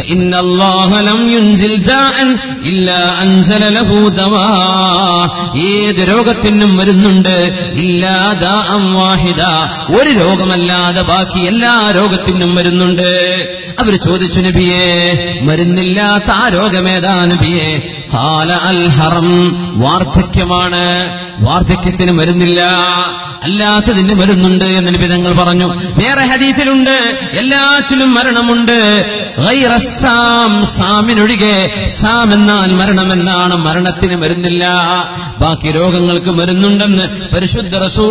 فإن الله لم ينزل داء إلا أنزل له دواء ഏത് രോഗത്തിനും വരുന്നുണ്ട് ഇല്ലാ ദാഅം വാഹിദ ഒരു രോഗമല്ലാതെ ബാക്കി എല്ലാ രോഗത്തിനും വരുന്നുണ്ട് അവർ ചോദിച്ചു നബിയെ മരുന്നില്ലാത്ത ആ രോഗമേതാ നബിയെ ഖാല അൽ ഹറം വാർദ്ധക്യമാണ് വാർദ്ധക്യത്തിന് മരുന്നില്ല അല്ലാത്തതിന് മരുന്നുണ്ട് എന്ന് നബി തങ്ങൾ പറഞ്ഞു വേറെ ഹദീസിലുണ്ട് എല്ലാറ്റിനും മരണമുണ്ട് ഗൈറ സാം, സാമിനൊഴികെ സാം എന്നാൽ മരണമെന്നാണ് മരണത്തിന് മരുന്നില്ല ബാക്കി രോഗങ്ങൾക്ക് മരുന്നുണ്ടെന്ന് പരിശുദ്ധ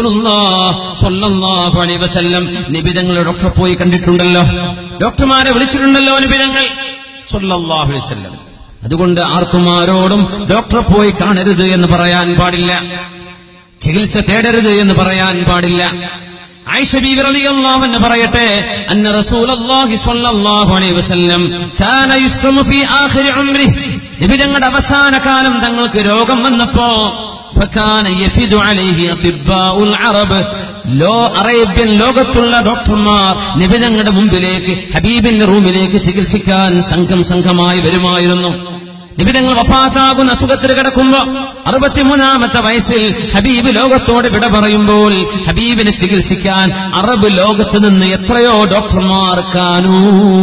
റസൂലുള്ളാഹു അലൈഹി വസല്ലം നിബിതങ്ങൾ ഡോക്ടറെ പോയി കണ്ടിട്ടുണ്ടല്ലോ ഡോക്ടർമാരെ വിളിച്ചിട്ടുണ്ടല്ലോ നിബിതങ്ങൾ സല്ലല്ലാഹു അലൈഹി വസല്ലം അതുകൊണ്ട് ആർക്കും ആരോടും ഡോക്ടറെ പോയി കാണരുത് എന്ന് പറയാൻ പാടില്ല ചികിത്സ തേടരുത് എന്ന് പറയാൻ പാടില്ല ആയിഷ ബീവി റളിയല്ലാഹു അൻഹ പറയട്ടെ അന്ന റസൂലുള്ളാഹി സ്വല്ലല്ലാഹു അലൈഹി വസല്ലം കാന യുസ്തമു ഫീ ആഖിരി ഉംരിഹി നബി തങ്ങളുടെ അവസാന കാലം തങ്ങൾക്ക് രോഗം വന്നപ്പോ فكان يفد عليه أطباء العرب ലോ അറേബ്യൻ ലോകത്തുള്ള ഡോക്ടർമാർ നിബിതങ്ങളുടെ മുമ്പിലേക്ക് ഹബീബിന്റെ റൂമിലേക്ക് ചികിത്സിക്കാൻ സംഘം സംഘമായി വരുമായിരുന്നു നിബിതങ്ങൾ വഫാത്താകുന്ന അസുഖത്തിൽ കിടക്കുമ്പോ അറുപത്തിമൂന്നാമത്തെ വയസ്സിൽ ഹബീബ് ലോകത്തോട് വിട പറയുമ്പോൾ ഹബീബിനെ ചികിത്സിക്കാൻ അറബ് ലോകത്ത് നിന്ന് എത്രയോ ഡോക്ടർമാർ കാണൂ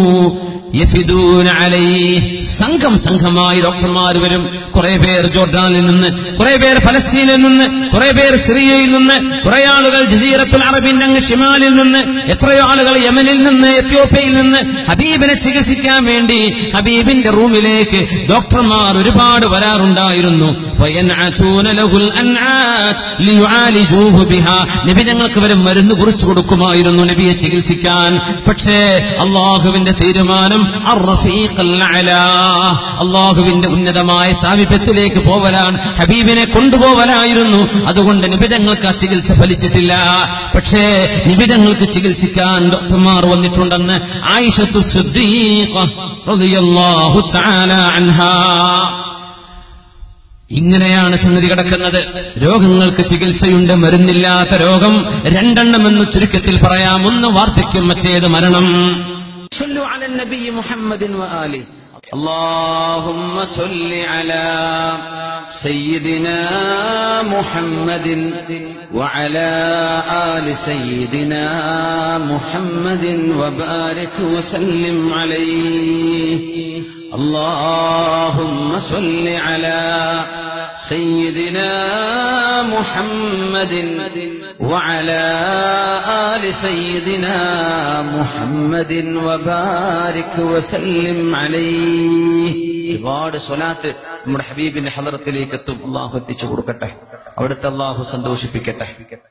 യഫിദൂന അലൈഹി. സംഘം സംഘമായി ഡോക്ടർമാർ വരും കുറെ പേർ ജോർഡാനിൽ നിന്ന് കുറെ പേർ ഫലസ്തീനിൽ നിന്ന് കുറെ പേർ സിറിയയിൽ നിന്ന് കുറെ ആളുകൾ ജസീറത്തുൽ അറബിന്റെ അങ്ങ് ഷിമാലിൽ നിന്ന് എത്രയോ ആളുകൾ യമനിൽ നിന്ന് എത്യോപ്യയിൽ നിന്ന് ഹബീബിനെ ചികിത്സിക്കാൻ വേണ്ടി ഹബീബിന്റെ റൂമിലേക്ക് ഡോക്ടർമാർ ഒരുപാട് വരാറുണ്ടായിരുന്നു വയൻഅതൂന ലഹുൽ അൻആത് ലിയുആലിജൂഹു ബിഹാ. നബി ഞങ്ങൾക്ക് വരെ മരുന്ന് കുറിച്ചു കൊടുക്കുമായിരുന്നു നബിയെ ചികിത്സിക്കാൻ പക്ഷേ അള്ളാഹുവിന്റെ തീരുമാനം അർറഫീഖൽ അലാ. അള്ളാഹുവിന്റെ ഉന്നതമായ സാമീപ്യത്തിലേക്ക് പോവലാണ് ഹബീബിനെ കൊണ്ടുപോവലായിരുന്നു അതുകൊണ്ട് നിബിതങ്ങൾക്ക് ആ ചികിത്സ ഫലിച്ചിട്ടില്ല പക്ഷേ നിബിതങ്ങൾക്ക് ചികിത്സിക്കാൻ ഡോക്ടർമാർ വന്നിട്ടുണ്ടെന്ന് ആയിഷത്തു സിദ്ദീഖ റളിയല്ലാഹു തആല അൻഹാ ഇങ്ങനെയാണ് സംഗതി കിടക്കുന്നത് രോഗങ്ങൾക്ക് ചികിത്സയുണ്ട് മരുന്നില്ലാത്ത രോഗം രണ്ടെണ്ണമെന്ന് ചുരുക്കത്തിൽ പറയാം ഒന്ന് വാർദ്ധക്യം മറ്റേത് മരണം صلوا على النبي محمد وآله اللهم صل على سيدنا محمد وعلى آل سيدنا محمد وبارك وسلم عليه اللهم صل على سيدنا محمد وعلى آل سيدنا محمد وبارك وسلم عليه ഒരുപാട് സ്വലാത്ത് നമ്മുടെ ഹബീബിന്റെ ഹലറത്തിലേക്ക് എത്തും അള്ളാഹു എത്തിച്ചു കൊടുക്കട്ടെ അവിടുത്തെ അള്ളാഹു സന്തോഷിപ്പിക്കട്ടെ